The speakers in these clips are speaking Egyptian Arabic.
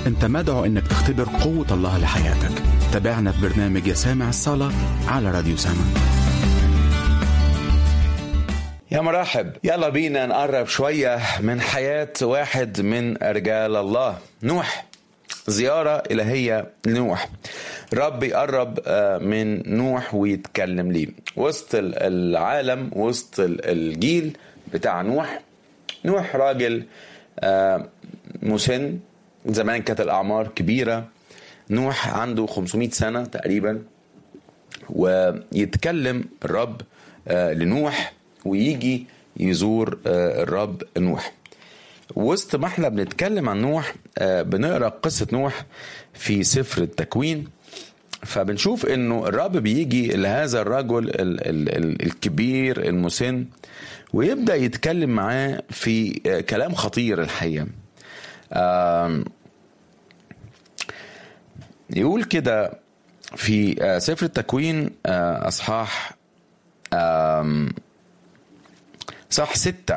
انت مدعو انك تختبر قوة الله لحياتك تابعنا في برنامج يا سامع الصلاة على راديو سامع يا مرحب يلا بينا نقرب شوية من حياة واحد من رجال الله نوح زيارة إلهية لنوح رب يقرب من نوح ويتكلم ليه وسط العالم وسط الجيل بتاع نوح نوح راجل مسن زمان كانت الأعمار كبيرة نوح عنده 500 سنة تقريبا ويتكلم الرب لنوح ويجي يزور الرب نوح وسط ما احنا بنتكلم عن نوح بنقرا قصه نوح في سفر التكوين فبنشوف انه الرب بيجي لهذا الرجل ال ال ال الكبير المسن ويبدا يتكلم معاه في كلام خطير الحقيقه يقول كده في سفر التكوين اصحاح صح ستة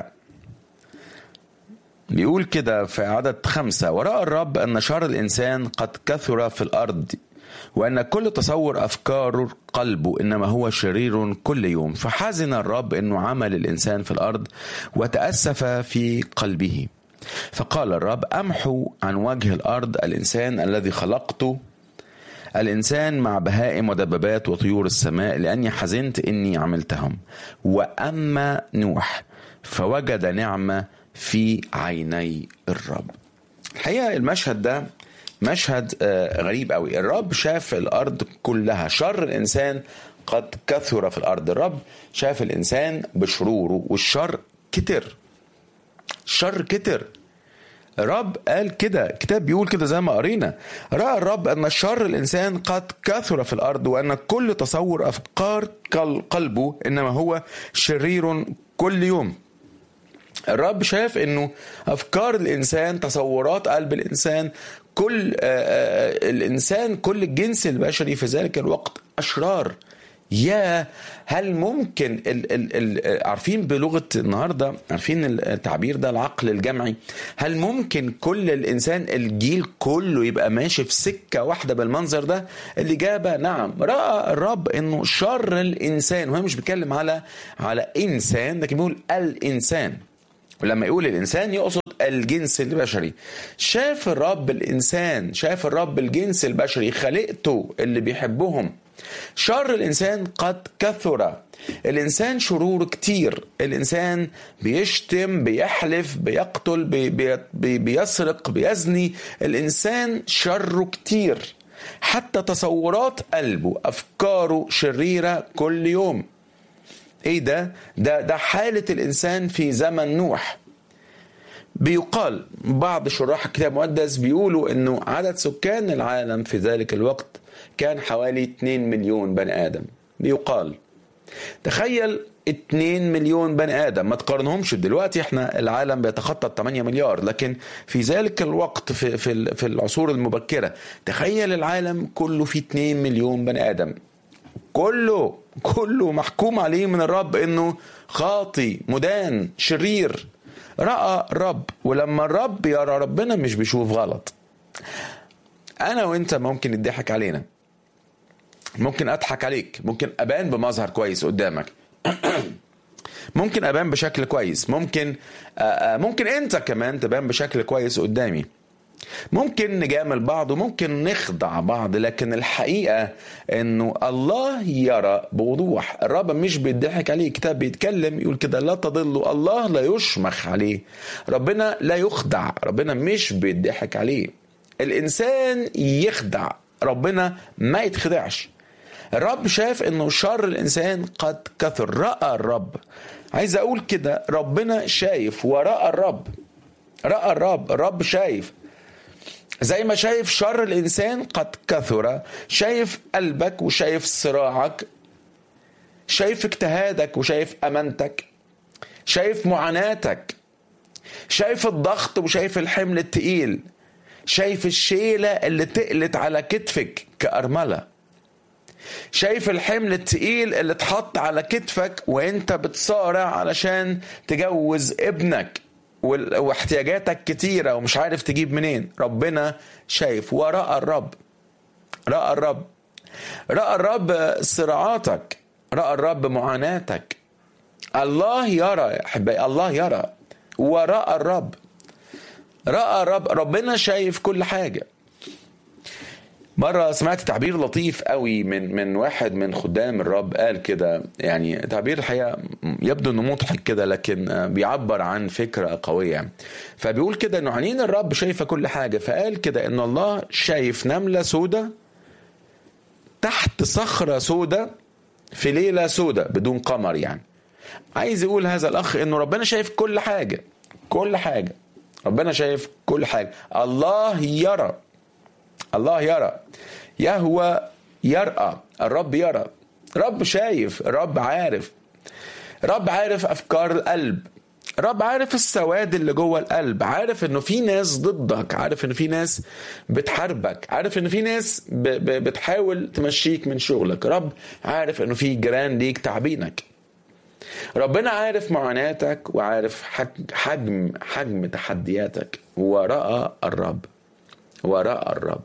بيقول كده في عدد خمسة ورأى الرب أن شر الإنسان قد كثر في الأرض وأن كل تصور أفكار قلبه إنما هو شرير كل يوم فحزن الرب أنه عمل الإنسان في الأرض وتأسف في قلبه فقال الرب أمحو عن وجه الأرض الإنسان الذي خلقته الإنسان مع بهائم ودبابات وطيور السماء لأني حزنت إني عملتهم وأما نوح فوجد نعمة في عيني الرب الحقيقة المشهد ده مشهد غريب قوي الرب شاف الأرض كلها شر الإنسان قد كثر في الأرض الرب شاف الإنسان بشروره والشر كتر الشر كتر الرب قال كده كتاب بيقول كده زي ما قرينا راى الرب ان شر الانسان قد كثر في الارض وان كل تصور افكار قلبه انما هو شرير كل يوم الرب شاف انه افكار الانسان تصورات قلب الانسان كل الانسان كل الجنس البشري في ذلك الوقت اشرار يا هل ممكن ال ال ال عارفين بلغه النهارده عارفين التعبير ده العقل الجمعي هل ممكن كل الانسان الجيل كله يبقى ماشي في سكه واحده بالمنظر ده الاجابه نعم راى الرب انه شر الانسان وهو مش بيتكلم على على انسان لكن بيقول الانسان ولما يقول الانسان يقصد الجنس البشري شاف الرب الانسان شاف الرب الجنس البشري خلقته اللي بيحبهم شر الانسان قد كثر الانسان شرور كتير الانسان بيشتم بيحلف بيقتل بي بي بيسرق بيزني الانسان شره كتير حتى تصورات قلبه افكاره شريره كل يوم ايه ده ده ده حاله الانسان في زمن نوح بيقال بعض شراح الكتاب المقدس بيقولوا انه عدد سكان العالم في ذلك الوقت كان حوالي 2 مليون بني ادم بيقال تخيل 2 مليون بني ادم ما تقارنهمش دلوقتي احنا العالم بيتخطى 8 مليار لكن في ذلك الوقت في في في العصور المبكره تخيل العالم كله فيه 2 مليون بني ادم كله كله محكوم عليه من الرب انه خاطي مدان شرير راى الرب ولما الرب يرى ربنا مش بيشوف غلط انا وانت ممكن يضحك علينا ممكن اضحك عليك ممكن ابان بمظهر كويس قدامك ممكن ابان بشكل كويس ممكن ممكن انت كمان تبان بشكل كويس قدامي ممكن نجامل بعض وممكن نخدع بعض لكن الحقيقة انه الله يرى بوضوح الرب مش بيضحك عليه كتاب بيتكلم يقول كده لا تضلوا الله لا يشمخ عليه ربنا لا يخدع ربنا مش بيضحك عليه الانسان يخدع ربنا ما يتخدعش الرب شاف انه شر الانسان قد كثر راى الرب عايز اقول كده ربنا شايف وراى الرب راى الرب الرب شايف زي ما شايف شر الانسان قد كثر شايف قلبك وشايف صراعك شايف اجتهادك وشايف امانتك شايف معاناتك شايف الضغط وشايف الحمل التقيل شايف الشيله اللي تقلت على كتفك كارمله شايف الحمل التقيل اللي اتحط على كتفك وانت بتصارع علشان تجوز ابنك وال- واحتياجاتك كتيرة ومش عارف تجيب منين ربنا شايف ورأى الرب رأى الرب رأى الرب صراعاتك رأى الرب معاناتك الله يرى يا أحبائي الله يرى ورأى الرب رأى الرب ربنا شايف كل حاجة مرة سمعت تعبير لطيف قوي من من واحد من خدام الرب قال كده يعني تعبير الحقيقة يبدو انه مضحك كده لكن بيعبر عن فكرة قوية فبيقول كده انه عينين الرب شايفة كل حاجة فقال كده ان الله شايف نملة سودة تحت صخرة سودة في ليلة سودة بدون قمر يعني عايز يقول هذا الأخ إنه ربنا شايف كل حاجة كل حاجة ربنا شايف كل حاجة الله يرى الله يرى يهوى يرأى الرب يرى رب شايف الرب عارف رب عارف أفكار القلب رب عارف السواد اللي جوه القلب عارف انه في ناس ضدك عارف انه في ناس بتحاربك عارف انه في ناس ب- ب- بتحاول تمشيك من شغلك رب عارف انه في جيران ليك تعبينك ربنا عارف معاناتك وعارف حج- حجم حجم تحدياتك ورأى الرب ورأى الرب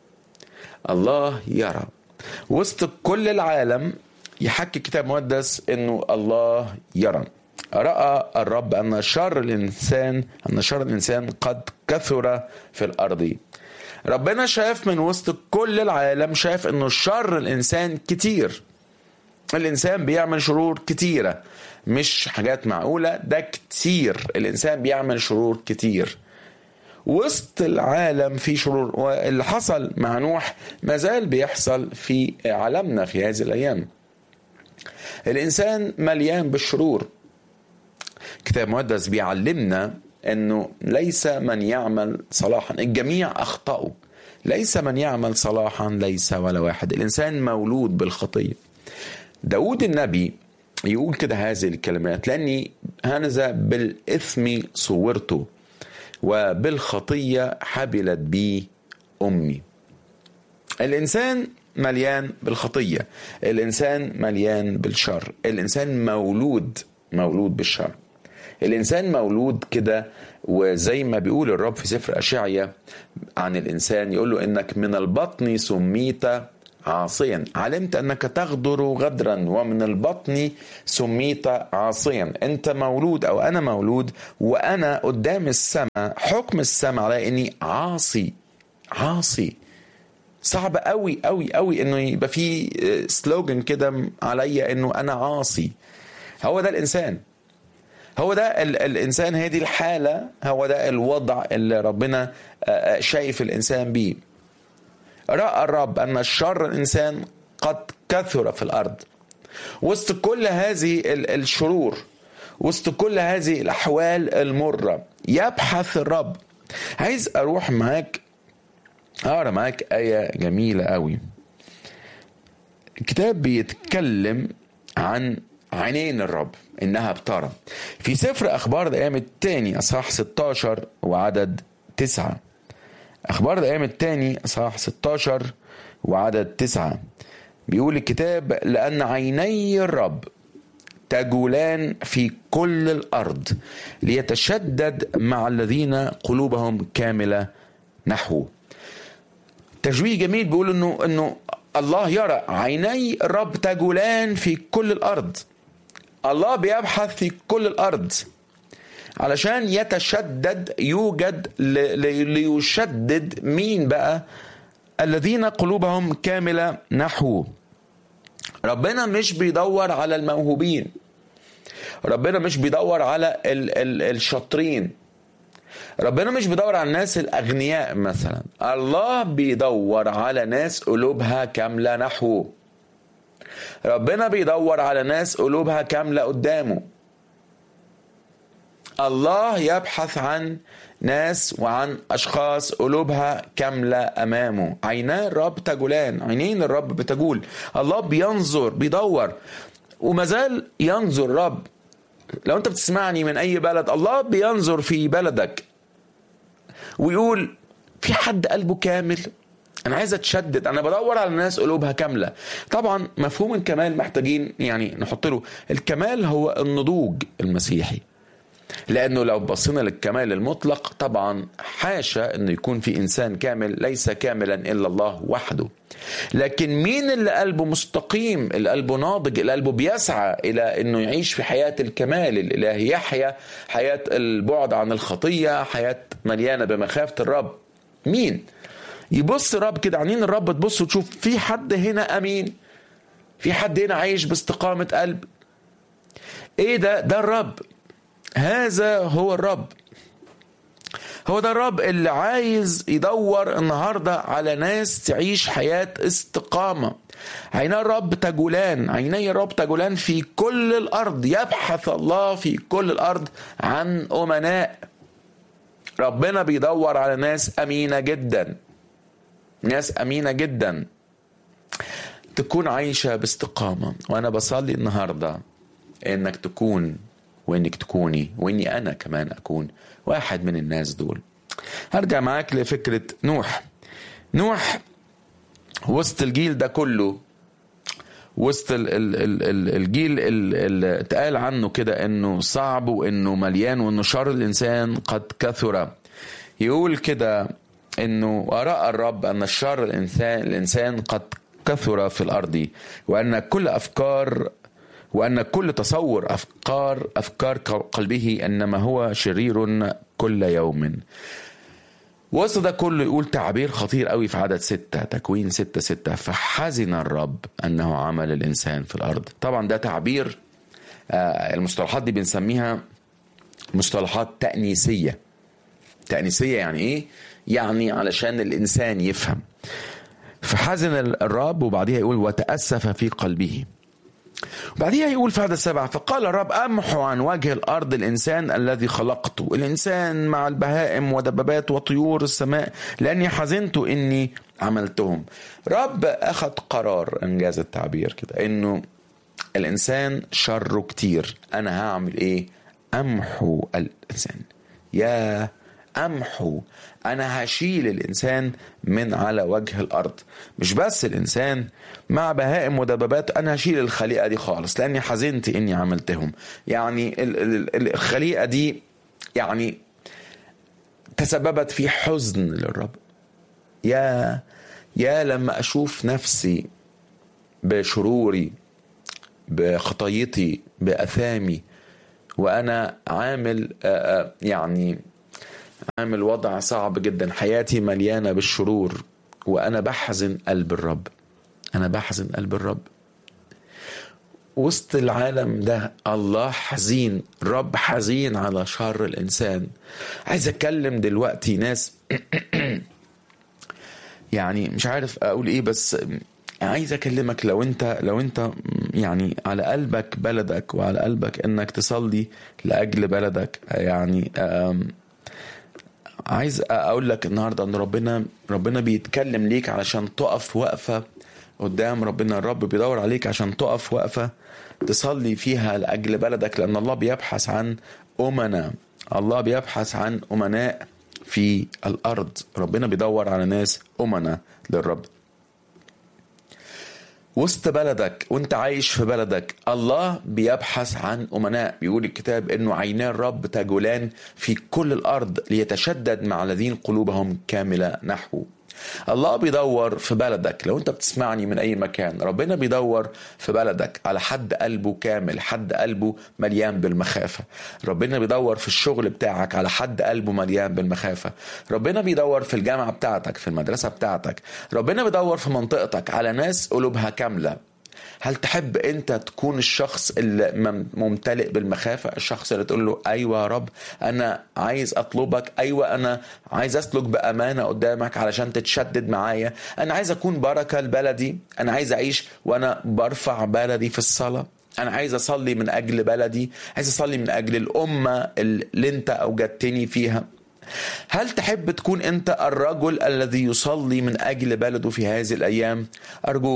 الله يرى وسط كل العالم يحكي الكتاب المقدس انه الله يرى رأى الرب أن شر الإنسان أن شر الإنسان قد كثر في الأرض ربنا شاف من وسط كل العالم شاف أنه شر الإنسان كتير الإنسان بيعمل شرور كتيرة مش حاجات معقولة ده كتير الإنسان بيعمل شرور كتير وسط العالم في شرور واللي حصل مع نوح ما زال بيحصل في عالمنا في هذه الأيام الإنسان مليان بالشرور كتاب مقدس بيعلمنا انه ليس من يعمل صلاحا الجميع اخطاوا ليس من يعمل صلاحا ليس ولا واحد الانسان مولود بالخطيه داود النبي يقول كده هذه الكلمات لاني هنذا بالاثم صورته وبالخطيه حبلت بي امي الانسان مليان بالخطيه الانسان مليان بالشر الانسان مولود مولود بالشر الانسان مولود كده وزي ما بيقول الرب في سفر اشعيا عن الانسان يقول له انك من البطن سميت عاصيا علمت انك تغدر غدرا ومن البطن سميت عاصيا انت مولود او انا مولود وانا قدام السماء حكم السماء على اني عاصي عاصي صعب قوي قوي قوي انه يبقى في سلوجن كده عليا انه انا عاصي هو ده الانسان هو ده ال الانسان هذه الحاله هو ده الوضع اللي ربنا شايف الانسان بيه راى الرب ان الشر الانسان قد كثر في الارض وسط كل هذه الشرور وسط كل هذه الاحوال المره يبحث الرب عايز اروح معاك اقرا معاك ايه جميله قوي الكتاب بيتكلم عن عينين الرب انها بترى في سفر اخبار الايام الثاني اصحاح 16 وعدد 9 اخبار الايام الثاني اصحاح 16 وعدد 9 بيقول الكتاب لان عيني الرب تجولان في كل الارض ليتشدد مع الذين قلوبهم كامله نحوه تشبيه جميل بيقول انه انه الله يرى عيني الرب تجولان في كل الارض الله بيبحث في كل الارض علشان يتشدد يوجد ليشدد مين بقى الذين قلوبهم كامله نحوه ربنا مش بيدور على الموهوبين ربنا مش بيدور على ال ال الشاطرين ربنا مش بيدور على الناس الاغنياء مثلا الله بيدور على ناس قلوبها كامله نحوه ربنا بيدور على ناس قلوبها كامله قدامه الله يبحث عن ناس وعن اشخاص قلوبها كامله امامه عينا الرب تجولان عينين الرب بتجول الله بينظر بيدور وما زال ينظر الرب لو انت بتسمعني من اي بلد الله بينظر في بلدك ويقول في حد قلبه كامل انا عايز اتشدد انا بدور على ناس قلوبها كامله طبعا مفهوم الكمال محتاجين يعني نحط له الكمال هو النضوج المسيحي لانه لو بصينا للكمال المطلق طبعا حاشا انه يكون في انسان كامل ليس كاملا الا الله وحده لكن مين اللي قلبه مستقيم اللي قلبه ناضج اللي قلبه بيسعى الى انه يعيش في حياه الكمال الالهي يحيا حياه البعد عن الخطيه حياه مليانه بمخافه الرب مين يبص الرب كده عينين الرب تبص وتشوف في حد هنا امين في حد هنا عايش باستقامه قلب ايه ده ده الرب هذا هو الرب هو ده الرب اللي عايز يدور النهاردة على ناس تعيش حياة استقامة عيني الرب تجولان عيني الرب تجولان في كل الأرض يبحث الله في كل الأرض عن أمناء ربنا بيدور على ناس أمينة جدا ناس أمينة جدا تكون عايشة باستقامة وأنا بصلي النهاردة إنك تكون وإنك تكوني وإني أنا كمان أكون واحد من الناس دول هرجع معاك لفكرة نوح نوح وسط الجيل ده كله وسط ال ال ال ال الجيل اللي اتقال عنه كده انه صعب وانه مليان وانه شر الانسان قد كثر يقول كده انه وراء الرب ان الشر الانسان الانسان قد كثر في الارض وان كل افكار وأن كل تصور أفكار أفكار قلبه إنما هو شرير كل يوم وسط ده كله يقول تعبير خطير قوي في عدد ستة تكوين ستة ستة فحزن الرب أنه عمل الإنسان في الأرض طبعا ده تعبير المصطلحات دي بنسميها مصطلحات تأنيسية تأنيسية يعني إيه؟ يعني علشان الإنسان يفهم فحزن الرب وبعديها يقول وتأسف في قلبه وبعديها يقول في هذا السبع فقال الرب أمحو عن وجه الأرض الإنسان الذي خلقته الإنسان مع البهائم ودبابات وطيور السماء لأني حزنت إني عملتهم رب أخذ قرار إنجاز التعبير كده إنه الإنسان شره كتير أنا هعمل إيه أمحو الإنسان يا امحو انا هشيل الانسان من على وجه الارض مش بس الانسان مع بهائم ودبابات انا هشيل الخليقه دي خالص لاني حزنت اني عملتهم يعني الخليقه دي يعني تسببت في حزن للرب يا يا لما اشوف نفسي بشروري بخطايتي باثامي وانا عامل يعني عامل وضع صعب جدا حياتي مليانة بالشرور وأنا بحزن قلب الرب أنا بحزن قلب الرب وسط العالم ده الله حزين الرب حزين على شر الإنسان عايز أتكلم دلوقتي ناس يعني مش عارف أقول إيه بس عايز اكلمك لو انت لو انت يعني على قلبك بلدك وعلى قلبك انك تصلي لاجل بلدك يعني عايز اقول لك النهارده ان ربنا ربنا بيتكلم ليك علشان تقف وقفه قدام ربنا الرب بيدور عليك عشان تقف وقفه تصلي فيها لاجل بلدك لان الله بيبحث عن امنا الله بيبحث عن امناء في الارض ربنا بيدور على ناس امنا للرب وسط بلدك وانت عايش في بلدك الله بيبحث عن امناء بيقول الكتاب انه عينا الرب تجولان في كل الارض ليتشدد مع الذين قلوبهم كامله نحوه الله بيدور في بلدك لو انت بتسمعني من اي مكان ربنا بيدور في بلدك على حد قلبه كامل حد قلبه مليان بالمخافة ربنا بيدور في الشغل بتاعك على حد قلبه مليان بالمخافة ربنا بيدور في الجامعة بتاعتك في المدرسة بتاعتك ربنا بيدور في منطقتك على ناس قلوبها كاملة هل تحب انت تكون الشخص اللي ممتلئ بالمخافه الشخص اللي تقول له ايوه يا رب انا عايز اطلبك ايوه انا عايز اسلك بامانه قدامك علشان تتشدد معايا انا عايز اكون بركه لبلدي انا عايز اعيش وانا برفع بلدي في الصلاه انا عايز اصلي من اجل بلدي عايز اصلي من اجل الامه اللي انت اوجدتني فيها هل تحب تكون انت الرجل الذي يصلي من اجل بلده في هذه الايام ارجوك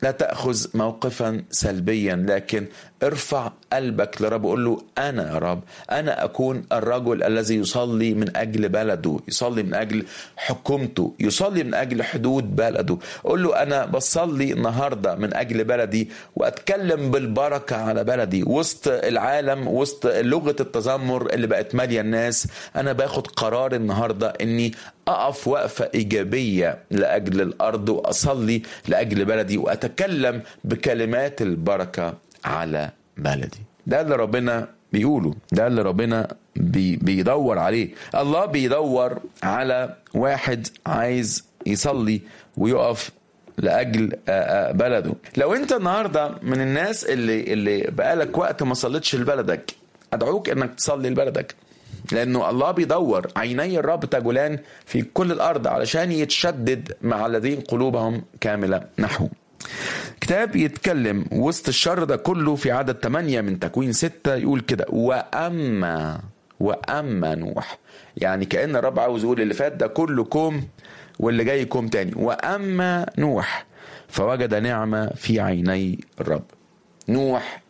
لا تأخذ موقفا سلبيا لكن ارفع قلبك لرب قول له أنا يا رب أنا أكون الرجل الذي يصلي من أجل بلده يصلي من أجل حكومته يصلي من أجل حدود بلده قول له أنا بصلي النهاردة من أجل بلدي وأتكلم بالبركة على بلدي وسط العالم وسط لغة التذمر اللي بقت مالية الناس أنا باخد قرار النهاردة أني أقف وقفة إيجابية لأجل الأرض وأصلي لأجل بلدي وأتكلم بكلمات البركة على بلدي ده اللي ربنا بيقوله ده اللي ربنا بي بيدور عليه الله بيدور على واحد عايز يصلي ويقف لاجل بلده لو انت النهارده من الناس اللي اللي بقالك وقت ما صليتش لبلدك ادعوك انك تصلي لبلدك لانه الله بيدور عيني الرب تجولان في كل الارض علشان يتشدد مع الذين قلوبهم كامله نحوه كتاب يتكلم وسط الشر ده كله في عدد 8 من تكوين 6 يقول كده واما واما نوح يعني كان الرب عاوز يقول اللي فات ده كله كوم واللي جاي كوم تاني واما نوح فوجد نعمه في عيني الرب نوح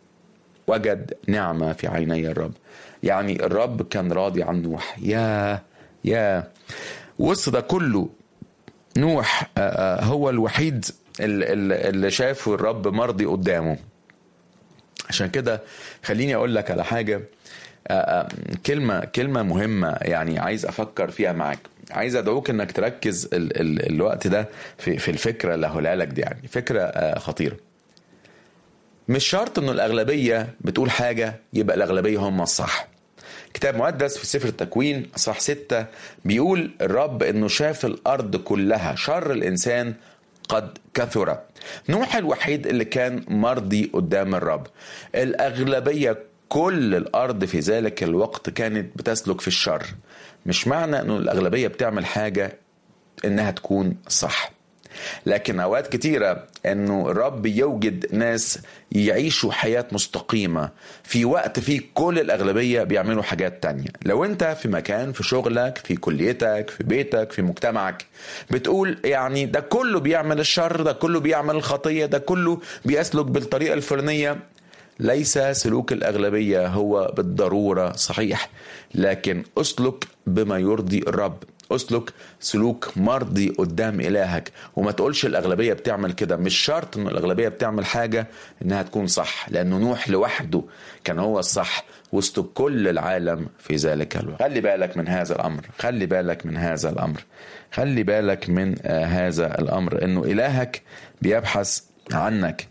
وجد نعمه في عيني الرب يعني الرب كان راضي عن نوح يا يا وسط ده كله نوح هو الوحيد اللي شافه الرب مرضي قدامه عشان كده خليني اقول لك على حاجه كلمه كلمه مهمه يعني عايز افكر فيها معاك عايز ادعوك انك تركز ال ال الوقت ده في, في الفكره اللي هقولها لك دي يعني فكره خطيره مش شرط انه الاغلبيه بتقول حاجه يبقى الاغلبيه هم الصح كتاب مقدس في سفر التكوين صح ستة بيقول الرب انه شاف الارض كلها شر الانسان قد كثر نوح الوحيد اللي كان مرضي قدام الرب الأغلبية كل الأرض في ذلك الوقت كانت بتسلك في الشر مش معنى أنه الأغلبية بتعمل حاجة إنها تكون صح لكن أوقات كتيرة أنه الرب يوجد ناس يعيشوا حياة مستقيمة في وقت فيه كل الأغلبية بيعملوا حاجات تانية لو أنت في مكان في شغلك في كليتك في بيتك في مجتمعك بتقول يعني ده كله بيعمل الشر ده كله بيعمل الخطية ده كله بيسلك بالطريقة الفلانية ليس سلوك الأغلبية هو بالضرورة صحيح لكن أسلك بما يرضي الرب اسلك سلوك مرضي قدام الهك وما تقولش الاغلبيه بتعمل كده مش شرط ان الاغلبيه بتعمل حاجه انها تكون صح لانه نوح لوحده كان هو الصح وسط كل العالم في ذلك الوقت خلي بالك من هذا الامر خلي بالك من هذا الامر خلي بالك من آه هذا الامر انه الهك بيبحث عنك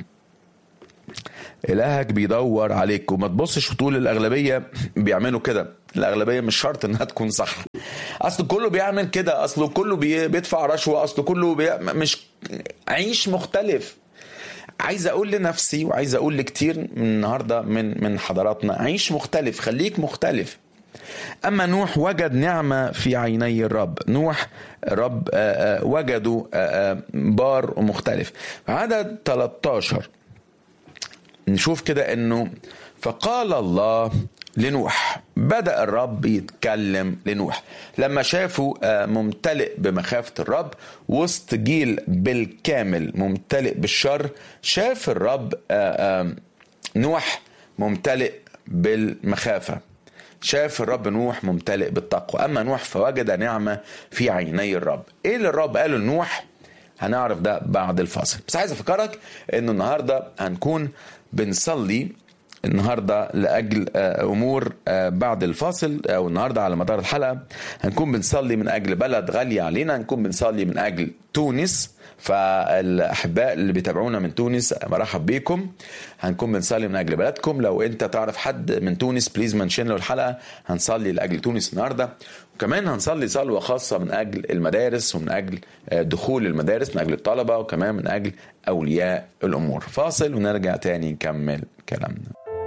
الهك بيدور عليك وما تبصش وتقول الاغلبيه بيعملوا كده الاغلبيه مش شرط انها تكون صح اصل كله بيعمل كده اصله كله بيدفع رشوه اصله كله بي... مش عيش مختلف عايز اقول لنفسي وعايز اقول لكتير من النهارده من من حضراتنا عيش مختلف خليك مختلف اما نوح وجد نعمه في عيني الرب نوح رب وجده بار ومختلف عدد 13 نشوف كده انه فقال الله لنوح بدأ الرب يتكلم لنوح لما شافوا ممتلئ بمخافة الرب وسط جيل بالكامل ممتلئ بالشر شاف الرب نوح ممتلئ بالمخافة شاف الرب نوح ممتلئ بالتقوى أما نوح فوجد نعمة في عيني الرب إيه اللي الرب قاله لنوح هنعرف ده بعد الفاصل بس عايز أفكرك إنه النهاردة هنكون بنصلي النهارده لاجل امور بعد الفاصل او النهارده على مدار الحلقه هنكون بنصلي من اجل بلد غاليه علينا هنكون بنصلي من اجل تونس فالاحباء اللي بيتابعونا من تونس مرحب بيكم هنكون بنصلي من اجل بلدكم لو انت تعرف حد من تونس بليز منشن له الحلقه هنصلي لاجل تونس النهارده وكمان هنصلي صلوه خاصه من اجل المدارس ومن اجل دخول المدارس من اجل الطلبه وكمان من اجل اولياء الامور فاصل ونرجع تاني نكمل كلامنا